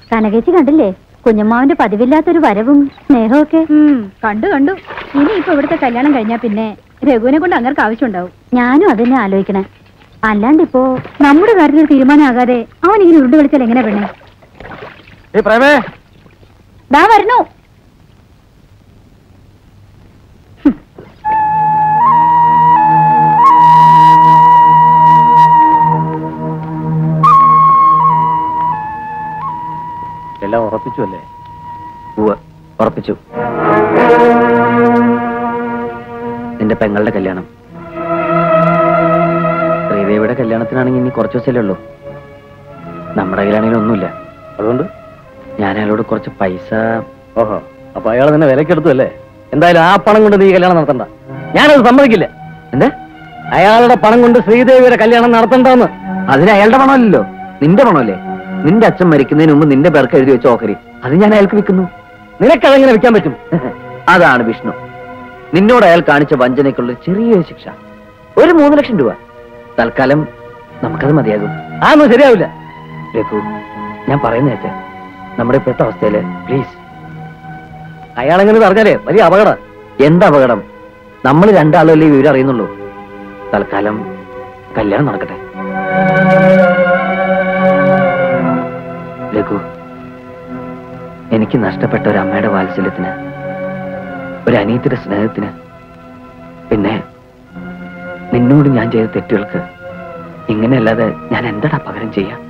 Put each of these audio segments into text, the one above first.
കനകേച്ചി കണ്ടില്ലേ കുഞ്ഞമ്മാവന്റെ പതിവില്ലാത്തൊരു വരവും സ്നേഹമൊക്കെ കണ്ടു കണ്ടു ഇനി ഇപ്പൊ ഇവിടുത്തെ കല്യാണം കഴിഞ്ഞാ പിന്നെ രഘുവിനെ കൊണ്ട് അങ്ങർക്ക് ആവശ്യമുണ്ടാവും ഞാനും അതന്നെ ആലോചിക്കണേ അല്ലാണ്ട് ഇപ്പോ നമ്മുടെ കാര്യത്തിൽ ഒരു തീരുമാനമാകാതെ അവൻ ഇങ്ങനെ ഉരുണ്ട് കളിച്ചാൽ എങ്ങനെ പെണ്ണേ ഏ പ്രേമേ ദാ വരണു എല്ലാം ഉറപ്പിച്ചു അല്ലേ ഉവ്വ് ഉറപ്പിച്ചു നിന്റെ പെങ്ങളുടെ കല്യാണം ശ്രീദേവിയുടെ കല്യാണത്തിനാണെങ്കിൽ ഇനി കുറച്ച് ദിവസമല്ലേ ഉള്ളൂ നമ്മുടെ കയ്യിലാണെങ്കിൽ ഒന്നുമില്ല അതുകൊണ്ട് ഞാൻ അയാളോട് കുറച്ച് പൈസ ഓഹോ അപ്പൊ അയാൾ നിന്നെ വിലക്കെടുത്തു അല്ലേ എന്തായാലും ആ പണം കൊണ്ട് നീ കല്യാണം നടത്തണ്ട ഞാനത് സമ്മതിക്കില്ല എന്താ അയാളുടെ പണം കൊണ്ട് ശ്രീദേവിയുടെ കല്യാണം നടത്തണ്ടെന്ന് അതിന് അയാളുടെ പണമല്ലല്ലോ നിന്റെ പണമല്ലേ നിന്റെ അച്ഛൻ മരിക്കുന്നതിന് മുമ്പ് നിന്റെ പേർക്ക് എഴുതി വെച്ച ഓഹരി അത് ഞാൻ അയാൾക്ക് വിൽക്കുന്നു നിനക്കതെങ്ങനെ വിൽക്കാൻ പറ്റും അതാണ് വിഷ്ണു നിന്നോട് അയാൾ കാണിച്ച വഞ്ചനയ്ക്കുള്ള ചെറിയൊരു ശിക്ഷ ഒരു മൂന്ന് ലക്ഷം രൂപ തൽക്കാലം നമുക്കത് മതിയാകും അതൊന്നും ശരിയാവില്ല രഘു ഞാൻ പറയുന്ന കേട്ടെ നമ്മുടെ ഇപ്പോഴത്തെ അവസ്ഥയില് പ്ലീസ് അയാളെങ്ങനെ പറഞ്ഞാലേ വലിയ അപകടം എന്താ അപകടം നമ്മൾ രണ്ടാളല്ലേ ഈ വിവരം അറിയുന്നുള്ളൂ തൽക്കാലം കല്യാണം നടക്കട്ടെ രഘു എനിക്ക് നഷ്ടപ്പെട്ട ഒരു അമ്മയുടെ വാത്സല്യത്തിന് ഒരു അനീതിയുടെ സ്നേഹത്തിന് പിന്നെ നിന്നോട് ഞാൻ ചെയ്ത തെറ്റുകൾക്ക് ഇങ്ങനെയല്ലാതെ ഞാൻ എന്താടാ പകരം ചെയ്യാം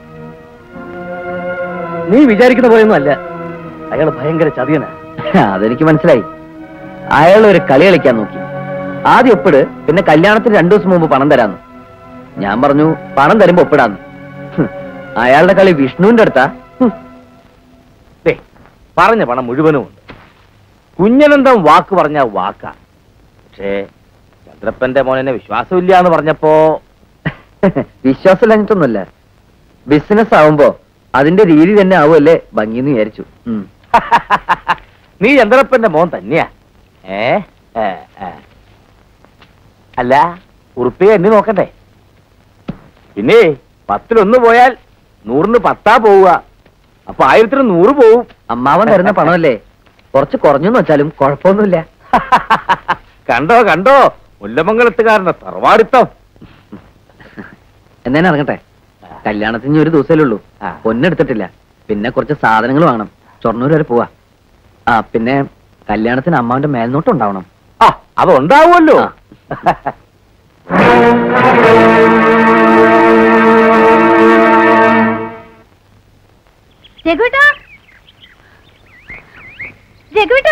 നീ വിചാരിക്കുന്ന പോലെയൊന്നും അല്ല അയാൾ ഭയങ്കര ചതിയനാ അതെനിക്ക് മനസ്സിലായി അയാൾ ഒരു കളി കളിക്കാൻ നോക്കി ആദ്യം ഒപ്പിട് പിന്നെ കല്യാണത്തിന് രണ്ടു ദിവസം മുമ്പ് പണം തരാന്ന് ഞാൻ പറഞ്ഞു പണം തരുമ്പോ ഒപ്പിടാന്ന് ഹും, അയാളുടെ കളി വിഷ്ണുവിന്റെ അടുത്താ ഹും, ദേ, പറഞ്ഞ പണം മുഴുവനും ഉണ്ട് കുഞ്ഞനന്തം വാക്ക് പറഞ്ഞ വാക്കാ പക്ഷേ ചന്ദ്രപ്പന്റെ മോനെ വിശ്വാസമില്ല എന്ന് പറഞ്ഞപ്പോ വിശ്വാസമില്ലാഞ്ഞിട്ടൊന്നുമല്ല ബിസിനസ് ആവുമ്പോ അതിന്റെ രീതി തന്നെ ആവുമല്ലേ ഭംഗിന്ന് വിചാരിച്ചു ഉം. നീ ചന്ദ്രപ്പന്റെ മോൻ തന്നെയാ ഏ ഏ, ഏ. അല്ല ഉറുപ്പിക എണ്ണി നോക്കണ്ടേ പിന്നെ പത്തിലൊന്ന് പോയാൽ നൂറിന് പത്താ പോവുക അപ്പൊ ആയിരത്തിന് നൂറ് പോവും അമ്മാവൻ തരുന്ന പണമല്ലേ കുറച്ച് കുറഞ്ഞു വെച്ചാലും കുഴപ്പമൊന്നുമില്ല കണ്ടോ കണ്ടോ മുല്ലമംഗലത്തുകാരന്റെ തറവാടിത്തം എന്നേനെ ഇറങ്ങട്ടെ കല്യാണത്തിന് ഇനി ഒരു ദിവസമല്ലേ ഉള്ളൂ ആ. പൊന്നെടുത്തിട്ടില്ല പിന്നെ കുറച്ച് സാധനങ്ങൾ വേണം ഷൊർണൂർ വരെ പോവാ ആ പിന്നെ കല്യാണത്തിന് അമ്മാവന്റെ മേൽനോട്ടം ഉണ്ടാവണം ആ അതുണ്ടാവുമല്ലോ ആ. രഘുട്ടാ രഘുട്ടാ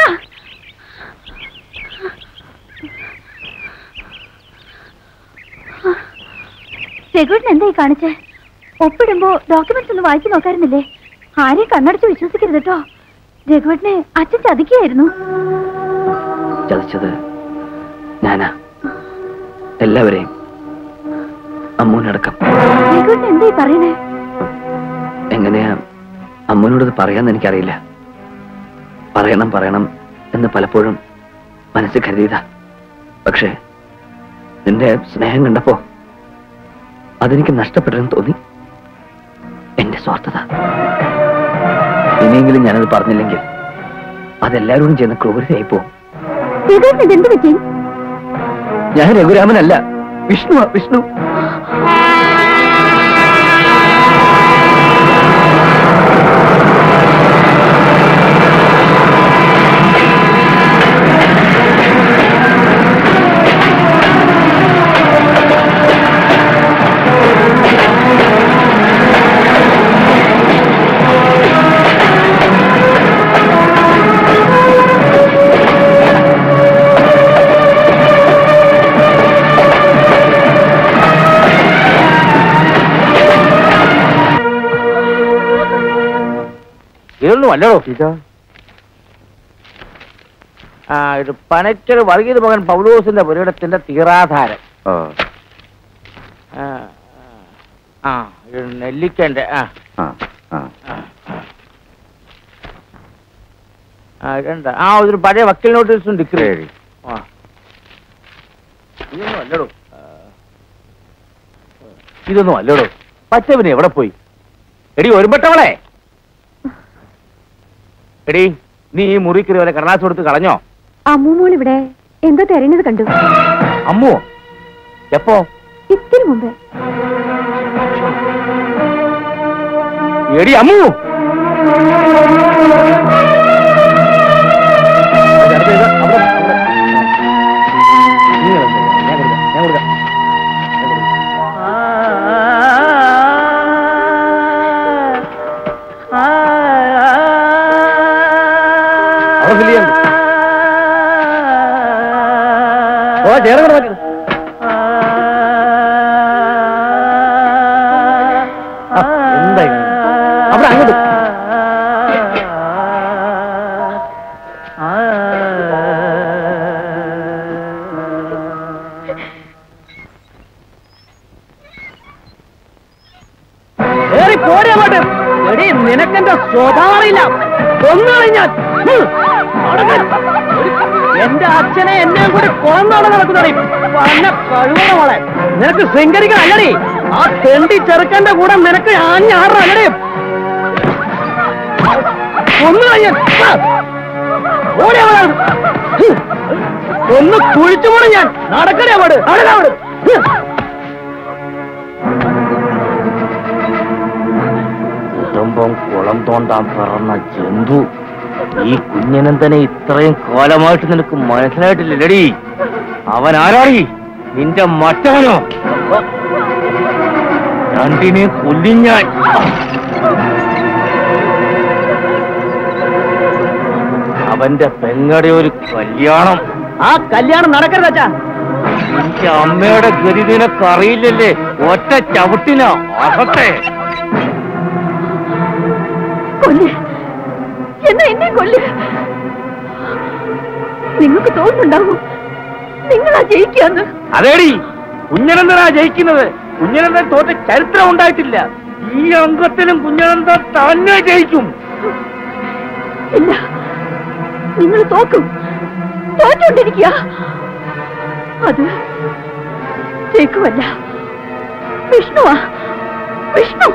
രഘുട്ടൻ എന്തായി കാണിച്ചേ ഒപ്പിടുമ്പോ ഡോക്യുമെന്റ്സ് ഒന്ന് വായിച്ചു നോക്കാറുന്നില്ലേ ആരെയും കണ്ണടച്ച് വിശ്വസിക്കരുത് കേട്ടോ രഘുവട്ടിനെ അച്ഛൻ ചതിക്കുകയായിരുന്നു ചതിച്ചത് ഞാനാ എല്ലാവരെയും അമ്മൂനടക്കം രഘുവട്ടൻ എന്തായി പറയണേ എങ്ങനെയാ അമ്മൂനോടത് പറയാന്ന് എനിക്കറിയില്ല പറയണം പറയണം എന്ന് പലപ്പോഴും മനസ്സിൽ കരുതിയതാ പക്ഷേ നിന്റെ സ്നേഹം കണ്ടപ്പോ അതെനിക്ക് നഷ്ടപ്പെട്ടെന്ന് തോന്നി എന്റെ സ്വാർത്ഥത ഇനിയെങ്കിലും ഞാനത് പറഞ്ഞില്ലെങ്കിൽ അതെല്ലാവരോടും ചെയ്യുന്ന ക്രൂരതയായി പോകും രഘുവട്ടൻ ഇതെന്ത് പറ്റി ഞാൻ രഘുരാമനല്ല വിഷ്ണു വിഷ്ണു ഇതൊന്നും അല്ലടോ ആ ഇത് പനച്ചൽ വർഗീത മകൻ പൗലോസിന്റെ പുരയിടത്തിന്റെ തീറാധാരം ആ, ആ ഇത് നെല്ലിക്കന്റെ ആ ആ, ആ ഇതെന്താ ആ ഇതൊരു പഴയ വക്കീൽ നോട്ടീസും ഡിഗ്രി ആ ഇതൊന്നും അല്ലടോ ആ. ഇതൊന്നും അല്ലടോ പച്ചവിനെ എവിടെ പോയി എടി ഒരുമ്പെട്ടവളെ എടി നീ ഈ മുറിക്കറി വരെ കടലാസ് കൊടുത്ത് കളഞ്ഞോ അമ്മൂമോൾ ഇവിടെ എന്തോ തെരഞ്ഞത് കണ്ടു അമ്മോ എപ്പോ ഇത്തിരി മുമ്പ് എടി അമ്മു അടുത്ത ഇത് അവിടെ, അവിടെ. നീ കിടന്നോ, ഞാൻ കൊടുക്കാം, ഞാൻ കൊടുക്കാം. ഞാൻ കൊടുക്കാം. അവിടെ fill ചെയ്യാനുണ്ട്. ഓ ചേർന്ന് കൂടെ മാറ്റി. ആ, എന്തായി അവിടെ അങ്ങോട്ട് ഏറി പോരെ അങ്ങോട്ട് എടി നിനക്കെന്റെ സ്വഭാവമില്ല കൊന്നാളി ഞാൻ ഹും. അടങ്ങ്. എന്റെ അച്ഛനെ എന്നെയും കൂടി കൊന്നാണ് നടക്കുന്നടി പന്ന കഴിവണ മോളെ നിനക്ക് ശൃംഗരിക്കാൻ അല്ലടി ആ തെണ്ടി ചെറുക്കന്റെ കൂടെ നിനക്ക് ആഞ്ഞാറ് അല്ലടി കൊന്നുകളി ഞാൻ ആ. ഓടി അവിടെ ഹും. ഒന്ന് കുഴിച്ചു പോണു ഞാൻ നടക്കണേ അവിടെ അവിടെ കുടുംബം കുളം തോണ്ടാൻ പിറന്ന ജന്തു ഈ കുഞ്ഞനന്തനെ ഇത്രയും കാലമായിട്ട് നിനക്ക് മനസ്സിലായിട്ടില്ലടി അവൻ ആരാടി നിന്റെ മറ്റവനോ രണ്ടിനെ കൊല്ലും ഞാൻ അവന്റെ പെങ്ങടെ ഒരു കല്യാണം ആ കല്യാണം നടക്കരുത് അച്ഛാ നിന്റെ അമ്മയുടെ ഗതി നിനക്കറിയില്ലല്ലേ ഒറ്റ ചവിട്ടിന അകത്തെ കൊല്ല് എന്നാ എന്നെ കൊല്ല് നിങ്ങൾക്ക് തോന്നുന്നുണ്ടാവും നിങ്ങളാ ജയിക്കാന്ന് അതേടി കുഞ്ഞനന്തനാ ജയിക്കുന്നത് കുഞ്ഞനന്തൻ തോറ്റ ചരിത്രം ഉണ്ടായിട്ടില്ല ഈ അംഗത്തിലും കുഞ്ഞനന്തൻ തന്നെ ജയിക്കും ഇല്ല നിങ്ങൾ തോക്കും തോറ്റോണ്ടിരിക്കുക അത് ജയിക്കുമല്ല വിഷ്ണുവാ വിഷ്ണു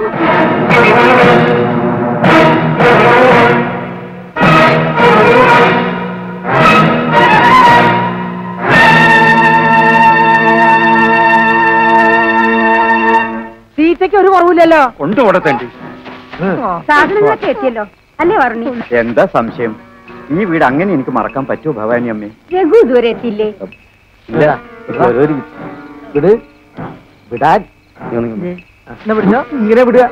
സീറ്റയ്ക്ക് ഒരു കുറവില്ലല്ലോ കൊണ്ടുപോടത്തേണ്ടി സാധനങ്ങളൊക്കെ എത്തിയല്ലോ അല്ലേ വർണ്ണി എന്താ സംശയം ഈ വീട് അങ്ങനെ എനിക്ക് മറക്കാൻ പറ്റുമോ ഭവാനി അമ്മേ രഘു ഇതുവരെ എത്തിയില്ലേ ഇല്ല ഇപ്പൊ ഒരു ഇത് വിടാൻ ഇങ്ങനെ വിടുക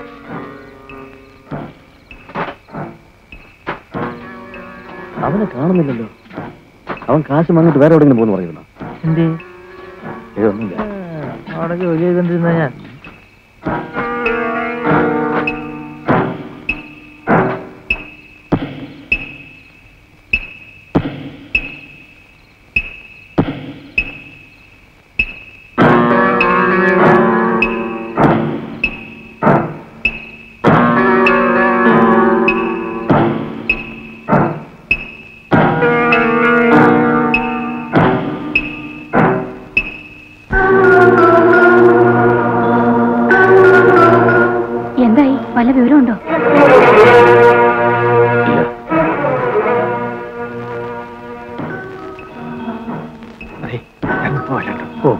അവനെ കാണുന്നില്ലല്ലോ അവൻ കാശ് വാങ്ങിട്ട് വേറെ എവിടെയെങ്കിലും പോകുന്നു പറയുന്നു എന്തേ ഇതൊന്നുമില്ല അവിടെ ജോലി ചെയ്തോണ്ടിരുന്ന ഞാൻ എന്തായി വല്ല വിവരമുണ്ടോ ഓ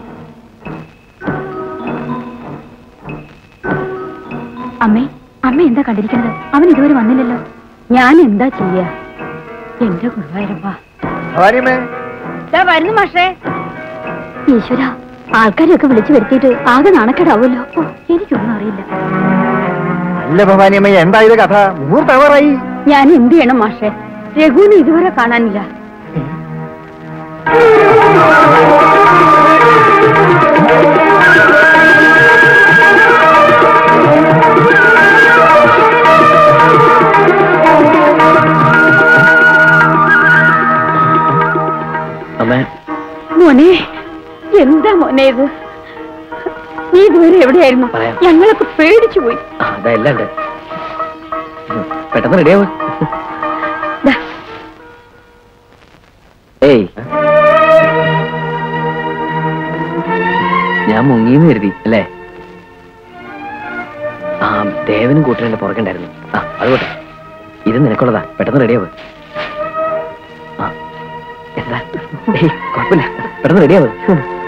അമ്മേ അമ്മ എന്താ കണ്ടിരിക്കുന്നത് അവൻ ഇതുവരെ വന്നില്ലല്ലോ ഞാൻ എന്താ ചെയ്യാ എന്റെ ഗുരുവായൂരപ്പാ വരുന്നു മാഷേ ഈശ്വര ആൾക്കാരെയൊക്കെ വിളിച്ചു വരുത്തിയിട്ട് ആകെ നാണക്കേടാവുമല്ലോ ഓ, എനിക്കൊന്നും അറിയില്ല അല്ല ഭവാനി അമ്മ എന്താ ഇത് കഥ മുഹൂർത്തവറായി ഞാൻ എന്ത് ചെയ്യണം മാഷേ രഘുവിനെ ഇതുവരെ കാണാനില്ല അമ്മേ മോനെ എന്താ മോനെ ഇത് നീ ഇതുവരെ എവിടെയായിരുന്നു പറയാം. ഞങ്ങളൊക്കെ പേടിച്ചു പോയി ആ, അതാ എല്ലാം ഉണ്ട് ഉം, പെട്ടെന്ന് റെഡിയാവും ദാ, ഏയ് ഞാൻ മുങ്ങിന്ന് കരുതി അല്ലേ ആ ദേവനും കൂട്ടരന്റെ പുറകണ്ടായിരുന്നു ആ അതുകൊട്ടെ ഇത് നിനക്കുള്ളതാ പെട്ടെന്ന് റെഡിയാവ് എന്താ ഏയ് കുഴപ്പമില്ല പെട്ടെന്ന് റെഡിയാവും